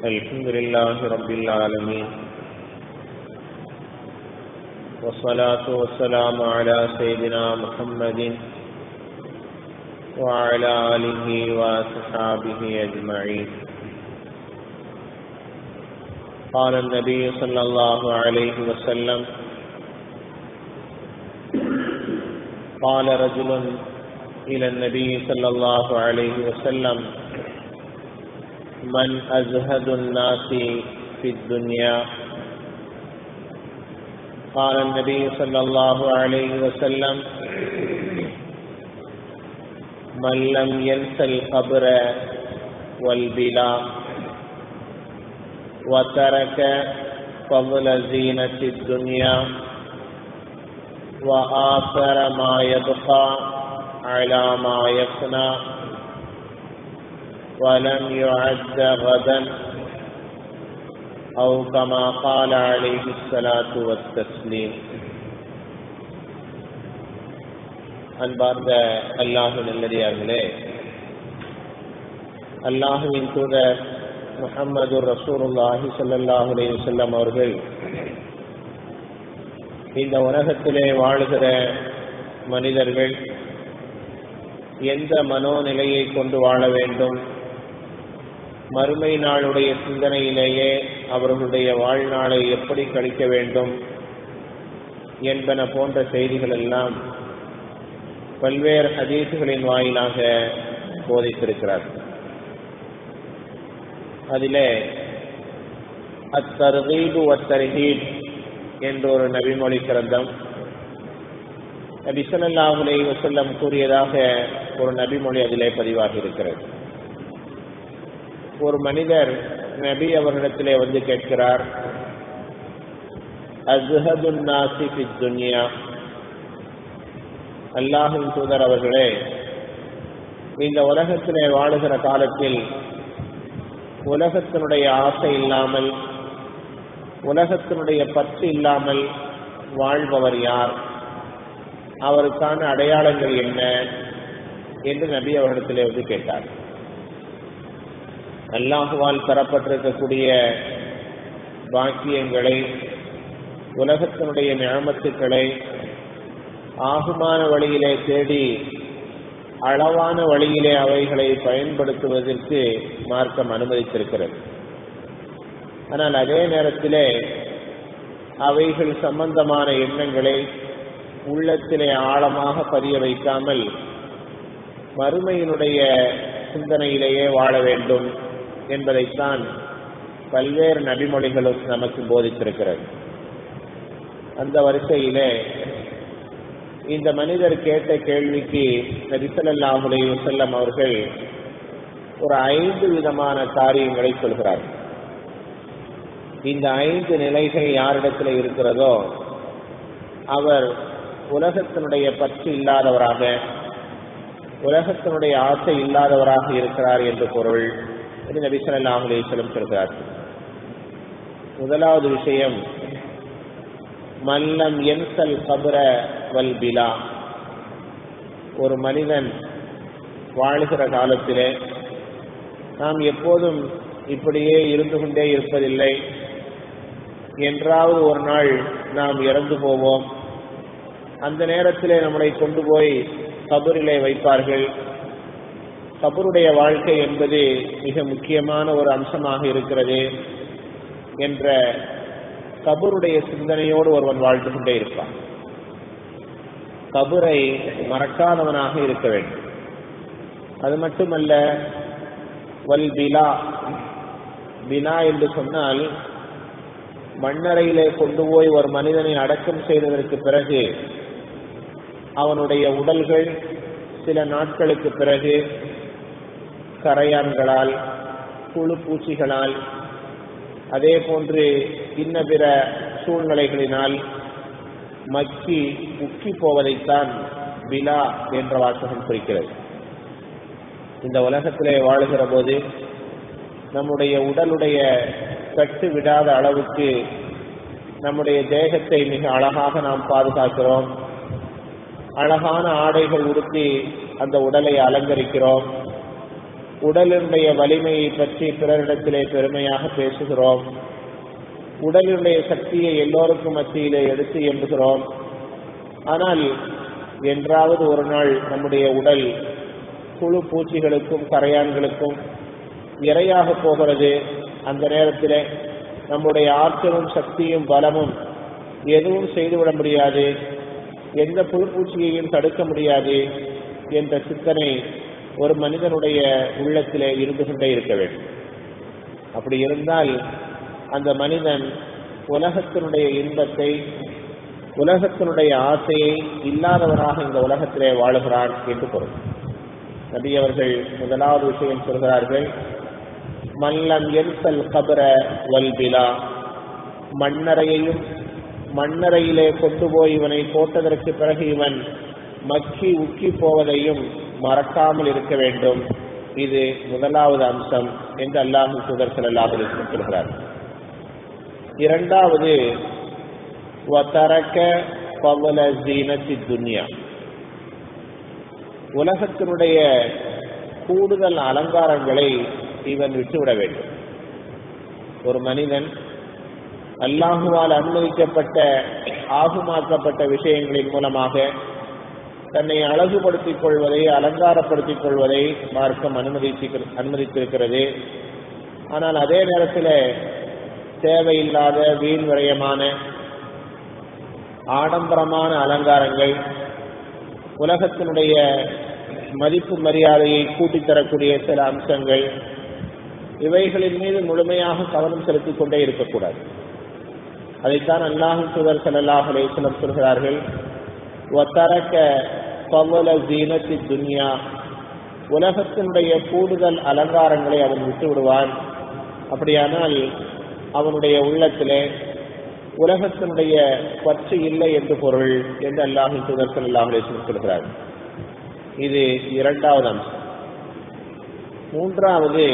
الحمد لله رب العالمين والصلاة والسلام على سيدنا محمد وعلى آله وصحابه أجمعين قال النبي صلى الله عليه وسلم قال رجل إلى النبي صلى الله عليه وسلم من أزهد الناس في الدنيا قال النبي صلى الله عليه وسلم من لم ينس القبر والبلا وترك فضل زينة الدنيا وآثر ما يبقى على ما يفنى ولم يعد غدا أو كما قال عليه الصلاة والتسليم அன்பார்ந்த அல்லாஹு நல்லடியார்களே அல்லாஹுவின் தூதர் முகமது ரசூருல்லாஹி சல்லாஹு அலி வல்லம் அவர்கள் இந்த உலகத்திலே வாழுகிற மனிதர்கள் எந்த மனோநிலையை கொண்டு வாழ வேண்டும் மறுமை நாளுடைய சிந்தனையிலேயே அவர்களுடைய வாழ்நாளை எப்படி கழிக்க வேண்டும் என்பன போன்ற செய்திகள் எல்லாம் பல்வேறு ஹதீசுகளின் வாயிலாக போதித்திருக்கிறார் அதிலே அத்தர்கீபு அத்தர்ஹீப் என்ற ஒரு நபிமொழி கிரந்தம் நபி சொல்லாஹுலே வசல்லம் கூறியதாக ஒரு நபிமொழி அதிலே பதிவாகி இருக்கிறது ஒரு மனிதர் நபி அவர்களிடத்திலே வந்து கேட்கிறார் அஸ்ஹதுன் நாசி ஃபி துன்யா அல்லாஹின் தூதர் அவர்களே இந்த உலகத்திலே வாழுகிற காலத்தில் உலகத்தினுடைய ஆசை இல்லாமல் உலகத்தினுடைய பற்று இல்லாமல் வாழ்பவர் யார் அவருக்கான அடையாளங்கள் என்ன என்று நபி அவரிடத்திலே வந்து கேட்டார் அல்லாஹுவால் தரப்பட்டிருக்கக்கூடிய பாக்கியங்களை உலகத்தினுடைய நியமத்துக்களை ஆகுமான வழியிலே தேடி அளவான வழியிலே அவைகளை பயன்படுத்துவதற்கு மார்க்கம் அனுமதித்திருக்கிறது ஆனால் அதே நேரத்திலே அவைகள் சம்பந்தமான எண்ணங்களை உள்ளத்திலே ஆழமாக பதிய வைக்காமல் மறுமையினுடைய சிந்தனையிலேயே வாழ வேண்டும் என்பதைத்தான் பல்வேறு நபிமொழிகளும் நமக்கு போதித்திருக்கிறது அந்த வரிசையிலே இந்த மனிதர் கேட்ட கேள்விக்கு நபிசல்லாஹுலே செல்லம் அவர்கள் ஒரு ஐந்து விதமான காரியங்களை சொல்கிறார் இந்த ஐந்து நிலைகள் யாரிடத்தில் இருக்கிறதோ அவர் உலகத்தினுடைய பற்று இல்லாதவராக உலகத்தினுடைய ஆசை இல்லாதவராக இருக்கிறார் என்று பொருள் என்று நபிசல்லாஹுலே செல்லம் சொல்கிறார் முதலாவது விஷயம் மல்லம் என்சல் கபர வல் பிலா ஒரு மனிதன் வாழ்கிற காலத்திலே நாம் எப்போதும் இப்படியே இருந்து கொண்டே இருப்பதில்லை என்றாவது ஒரு நாள் நாம் இறந்து போவோம் அந்த நேரத்திலே நம்மளை கொண்டு போய் கபரிலே வைப்பார்கள் கபருடைய வாழ்க்கை என்பது மிக முக்கியமான ஒரு அம்சமாக இருக்கிறது என்ற கபருடைய சிந்தனையோடு ஒருவன் வாழ்ந்து கொண்டே இருப்பான் கபரை மறக்காதவனாக இருக்க வேண்டும் அது மட்டுமல்ல வல் பிலா பிலா என்று சொன்னால் மண்ணறையிலே கொண்டு போய் ஒரு மனிதனை அடக்கம் செய்ததற்கு பிறகு அவனுடைய உடல்கள் சில நாட்களுக்கு பிறகு கரையான்களால் புழு பூச்சிகளால் அதே போன்று இன்ன பிற சூழ்நிலைகளினால் மக்கி உக்கி போவதைத்தான் பிலா என்ற வாசகம் குறிக்கிறது இந்த உலகத்திலே வாழுகிற போது நம்முடைய உடலுடைய கட்டு விடாத அளவுக்கு நம்முடைய தேகத்தை மிக அழகாக நாம் பாதுகாக்கிறோம் அழகான ஆடைகள் உடுத்தி அந்த உடலை அலங்கரிக்கிறோம் உடலினுடைய வலிமையை பற்றி பிறரிடத்திலே பெருமையாக பேசுகிறோம் உடலினுடைய சக்தியை எல்லோருக்கும் மத்தியிலே எடுத்து எம்புகிறோம் ஆனால் என்றாவது ஒரு நாள் நம்முடைய உடல் புழு பூச்சிகளுக்கும் கரையான்களுக்கும் இரையாக போகிறது அந்த நேரத்தில் நம்முடைய ஆற்றலும் சக்தியும் பலமும் எதுவும் செய்துவிட முடியாது எந்த புழு பூச்சியையும் தடுக்க முடியாது என்ற சிந்தனை ஒரு மனிதனுடைய உள்ளத்திலே இருந்து கொண்டே இருக்க வேண்டும் அப்படி இருந்தால் அந்த மனிதன் உலகத்தினுடைய இன்பத்தை உலகத்தினுடைய ஆசையை இல்லாதவனாக இந்த உலகத்திலே வாழுகிறான் என்று பொருள் நபி அவர்கள் முதலாவது விஷயம் சொல்கிறார்கள் மல்லம் எரிசல் கபர வல்பிலா மண்ணறையையும் மண்ணறையிலே கொண்டு போய் இவனை போட்டதற்கு பிறகு இவன் மக்கி உக்கி போவதையும் மறக்காமல் இருக்க வேண்டும் இது முதலாவது அம்சம் என்று அல்லாஹு சுதர்சல் அல்லாஹ் சொல்கிறார் இரண்டாவது வத்தரக்க பவல ஜீனத்தி துன்யா உலகத்தினுடைய கூடுதல் அலங்காரங்களை இவன் விட்டுவிட வேண்டும் ஒரு மனிதன் அல்லாஹுவால் அனுமதிக்கப்பட்ட ஆகுமாக்கப்பட்ட விஷயங்களின் மூலமாக தன்னை அழகுபடுத்திக் கொள்வதை அலங்காரப்படுத்திக் கொள்வதை மார்க்கம் அனுமதிச்சு அனுமதித்திருக்கிறது ஆனால் அதே நேரத்தில் தேவையில்லாத வீண் விரயமான ஆடம்பரமான அலங்காரங்கள் உலகத்தினுடைய மதிப்பு மரியாதையை கூட்டித் தரக்கூடிய சில அம்சங்கள் இவைகளின் மீது முழுமையாக கவனம் செலுத்திக் கொண்டே இருக்கக்கூடாது அதைத்தான் அல்லாஹு சுதர் சல்லாஹ் அலையம் சொல்கிறார்கள் ஒத்தரக்க பவல ஜீனத்தி துன்யா உலகத்தினுடைய கூடுதல் அலங்காரங்களை அவன் விட்டு விடுவான் அப்படியானால் அவனுடைய உள்ளத்திலே உலகத்தினுடைய பற்று இல்லை என்று பொருள் என்று அல்லாஹு சுதர் சல்லாஹ் அலையம் சொல்கிறார் இது இரண்டாவது அம்சம் மூன்றாவது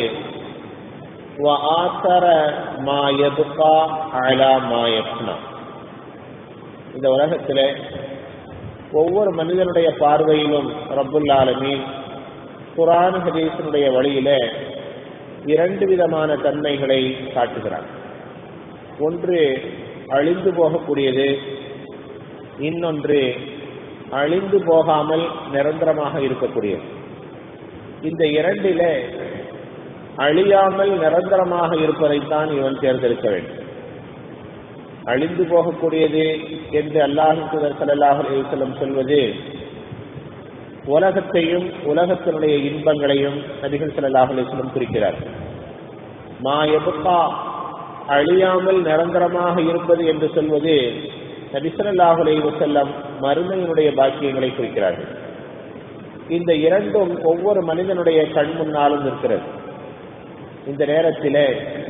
இந்த உலகத்தில் ஒவ்வொரு மனிதனுடைய பார்வையிலும் ரப்புல் ஆலமீன் குரான் ஹதீசனுடைய வழியில இரண்டு விதமான தன்மைகளை காட்டுகிறார் ஒன்று அழிந்து போகக்கூடியது இன்னொன்று அழிந்து போகாமல் நிரந்தரமாக இருக்கக்கூடியது இந்த இரண்டில அழியாமல் நிரந்தரமாக இருப்பதைத்தான் இவன் தேர்ந்தெடுக்க வேண்டும் அழிந்து போகக்கூடியது என்று அல்லாஹு சல்லாஹ் அலிசல்லம் சொல்வது உலகத்தையும் உலகத்தினுடைய இன்பங்களையும் நபிகள் சல்லாஹ் அலிஸ்லம் குறிக்கிறார் மா எபுக்கா அழியாமல் நிரந்தரமாக இருப்பது என்று சொல்வது நபிசல்லாஹ் அலி வசல்லம் மறுமையினுடைய பாக்கியங்களை குறிக்கிறார்கள் இந்த இரண்டும் ஒவ்வொரு மனிதனுடைய கண் முன்னாலும் இருக்கிறது இந்த நேரத்தில்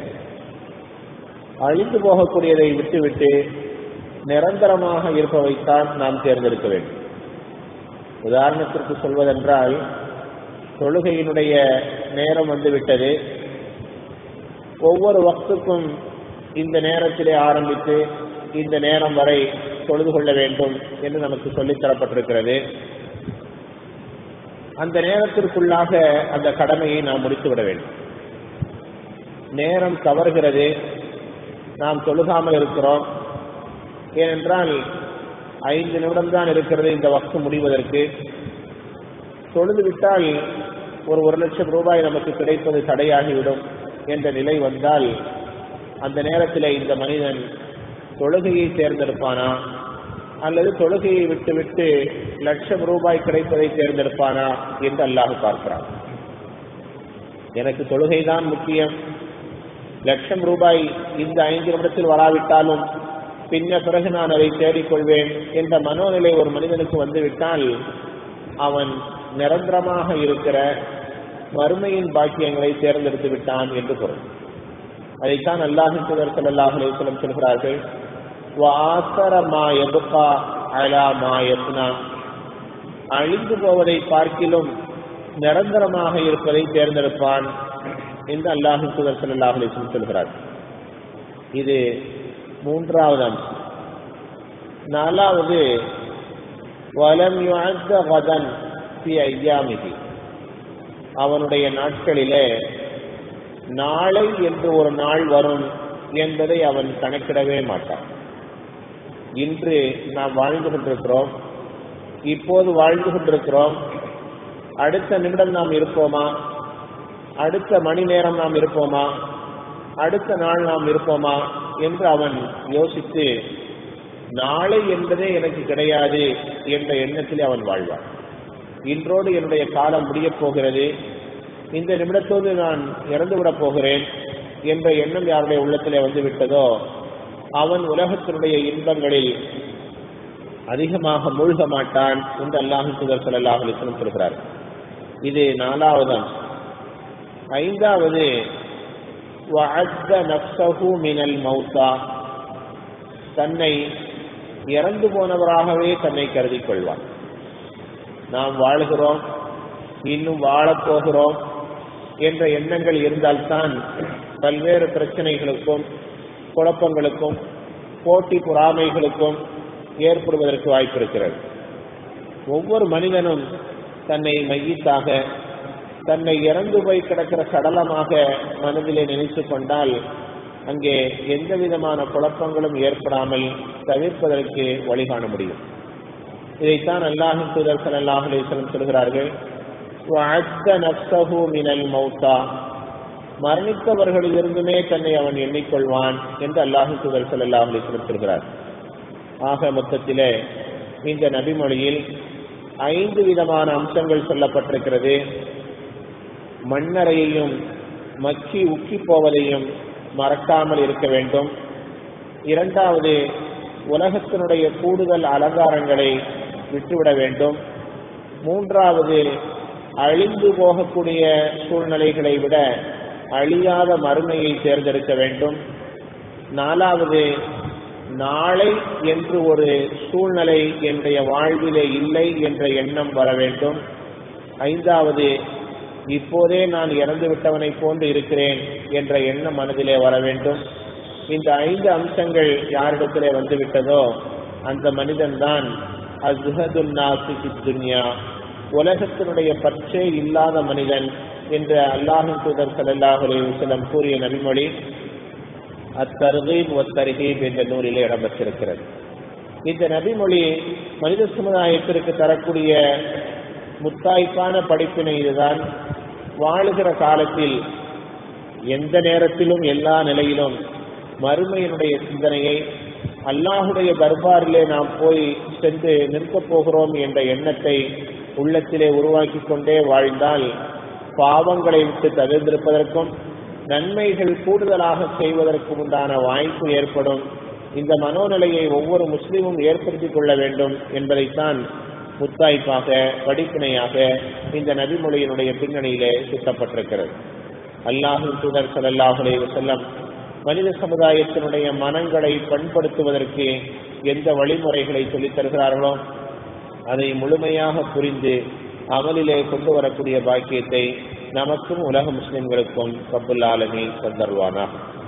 அழிந்து போகக்கூடியதை விட்டுவிட்டு நிரந்தரமாக இருப்பவைத்தான் நாம் தேர்ந்தெடுக்க வேண்டும் உதாரணத்திற்கு சொல்வதென்றால் தொழுகையினுடைய நேரம் வந்துவிட்டது ஒவ்வொரு வக்துக்கும் இந்த நேரத்திலே ஆரம்பித்து இந்த நேரம் வரை தொழுது கொள்ள வேண்டும் என்று நமக்கு சொல்லித் தரப்பட்டிருக்கிறது அந்த நேரத்திற்குள்ளாக அந்த கடமையை நாம் முடித்துவிட வேண்டும் நேரம் தவறுகிறது நாம் தொழுகாமல் இருக்கிறோம் ஏனென்றால் ஐந்து நிமிடம் தான் இருக்கிறது இந்த வக்து முடிவதற்கு தொழுது விட்டால் ஒரு ஒரு லட்சம் ரூபாய் நமக்கு கிடைப்பது தடையாகிவிடும் என்ற நிலை வந்தால் அந்த நேரத்தில் இந்த மனிதன் தொழுகையை தேர்ந்தெடுப்பானா அல்லது தொழுகையை விட்டுவிட்டு லட்சம் ரூபாய் கிடைப்பதை தேர்ந்தெடுப்பானா என்று அல்லாஹ் பார்க்கிறான் எனக்கு தொழுகைதான் முக்கியம் லட்சம் ரூபாய் இந்த ஐந்து நிமிடத்தில் வராவிட்டாலும் பின்ன பிறகு நான் அதை தேடிக்கொள்வேன் என்ற மனோநிலை ஒரு மனிதனுக்கு வந்துவிட்டால் அவன் நிரந்தரமாக இருக்கிற மறுமையின் பாக்கியங்களை தேர்ந்தெடுத்து விட்டான் என்று பொருள் அதைத்தான் அல்லாஹின் சுதர் சல்லாஹ் அலிஸ்லம் சொல்கிறார்கள் அழிந்து போவதை பார்க்கிலும் நிரந்தரமாக இருப்பதை தேர்ந்தெடுப்பான் என்று அல்லாஹு சுதர் சல்லாஹ் அலிஸ்லம் சொல்கிறார் இது மூன்றாவது அம்சம் நாலாவது வலம் கதன் பி ஐயாமிகி அவனுடைய நாட்களிலே நாளை என்று ஒரு நாள் வரும் என்பதை அவன் கணக்கிடவே மாட்டான் இன்று நாம் வாழ்ந்து கொண்டிருக்கிறோம் இப்போது வாழ்ந்து கொண்டிருக்கிறோம் அடுத்த நிமிடம் நாம் இருப்போமா அடுத்த மணி நேரம் நாம் இருப்போமா அடுத்த நாள் நாம் இருப்போமா என்று அவன் யோசித்து நாளை என்பதே எனக்கு கிடையாது என்ற எண்ணத்திலே அவன் வாழ்வான் இன்றோடு என்னுடைய காலம் முடியப் போகிறது இந்த நிமிடத்தோடு நான் இறந்துவிடப் போகிறேன் என்ற எண்ணம் யாருடைய உள்ளத்திலே வந்து விட்டதோ அவன் உலகத்தினுடைய இன்பங்களில் அதிகமாக மூழ்க மாட்டான் என்று அல்லாஹு சுதர் சல்லாஹ் அலிஸ்லம் சொல்கிறார் இது நாலாவது ஐந்தாவது மினல் மௌத்தா தன்னை இறந்து போனவராகவே தன்னை கருதி கொள்வான் நாம் வாழுகிறோம் இன்னும் வாழப் போகிறோம் என்ற எண்ணங்கள் இருந்தால்தான் பல்வேறு பிரச்சனைகளுக்கும் குழப்பங்களுக்கும் போட்டி பொறாமைகளுக்கும் ஏற்படுவதற்கு வாய்ப்பு இருக்கிறது ஒவ்வொரு மனிதனும் தன்னை மையத்தாக தன்னை இறந்து போய் கிடக்கிற சடலமாக மனதிலே நினைத்து கொண்டால் அங்கே எந்த விதமான குழப்பங்களும் ஏற்படாமல் தவிர்ப்பதற்கு வழி காண முடியும் இதைத்தான் அல்லாஹின் தூதர் சல்லாஹ் அலிஸ்லம் சொல்கிறார்கள் மினல் மௌத்தா மரணித்தவர்களிலிருந்துமே தன்னை அவன் எண்ணிக்கொள்வான் என்று அல்லாஹு தூதர் சல்லாஹ் அலிஸ்லம் சொல்கிறார் ஆக மொத்தத்திலே இந்த நபிமொழியில் ஐந்து விதமான அம்சங்கள் சொல்லப்பட்டிருக்கிறது மண்ணறையையும் மக்கி உக்கி போவதையும் மறக்காமல் இருக்க வேண்டும் இரண்டாவது உலகத்தினுடைய கூடுதல் அலங்காரங்களை விட்டுவிட வேண்டும் மூன்றாவது அழிந்து போகக்கூடிய சூழ்நிலைகளை விட அழியாத மறுமையை தேர்ந்தெடுக்க வேண்டும் நாலாவது நாளை என்று ஒரு சூழ்நிலை என்னுடைய வாழ்விலே இல்லை என்ற எண்ணம் வர வேண்டும் ஐந்தாவது இப்போதே நான் இறந்து விட்டவனை போன்று இருக்கிறேன் என்ற எண்ணம் மனதிலே வர வேண்டும் இந்த ஐந்து அம்சங்கள் யாரிடத்திலே வந்துவிட்டதோ அந்த மனிதன்தான் துன்யா உலகத்தினுடைய பற்றே இல்லாத மனிதன் என்று அல்லாஹின் தூதர் சல்லாஹ் அலிவசலம் கூறிய நபிமொழி அத்தருகீப் ஒத்தருகீப் என்ற நூலிலே இடம்பெற்றிருக்கிறது இந்த நபிமொழி மனித சமுதாயத்திற்கு தரக்கூடிய முத்தாய்ப்பான படிப்பினை இதுதான் வாழுகிற காலத்தில் எந்த நேரத்திலும் எல்லா நிலையிலும் மறுமையினுடைய சிந்தனையை அல்லாஹுடைய தர்பாரிலே நாம் போய் சென்று நிற்கப் போகிறோம் என்ற எண்ணத்தை உள்ளத்திலே உருவாக்கி கொண்டே வாழ்ந்தால் பாவங்களை விட்டு தவிர்த்திருப்பதற்கும் நன்மைகள் கூடுதலாக செய்வதற்கு உண்டான வாய்ப்பு ஏற்படும் இந்த மனோநிலையை ஒவ்வொரு முஸ்லீமும் ஏற்படுத்திக் கொள்ள வேண்டும் என்பதைத்தான் முத்தாய்ப்பாக படிப்பினையாக இந்த நபிமொழியினுடைய பின்னணியிலே சுட்டப்பட்டிருக்கிறது அல்லாஹு தூதர் சல்லாஹுலே செல்லம் மனித சமுதாயத்தினுடைய மனங்களை பண்படுத்துவதற்கு எந்த வழிமுறைகளை சொல்லித் தருகிறார்களோ அதை முழுமையாக புரிந்து அமலிலே கொண்டு வரக்கூடிய பாக்கியத்தை நமக்கும் உலக முஸ்லிம்களுக்கும் கபுல் ஆலமி தந்தருவானா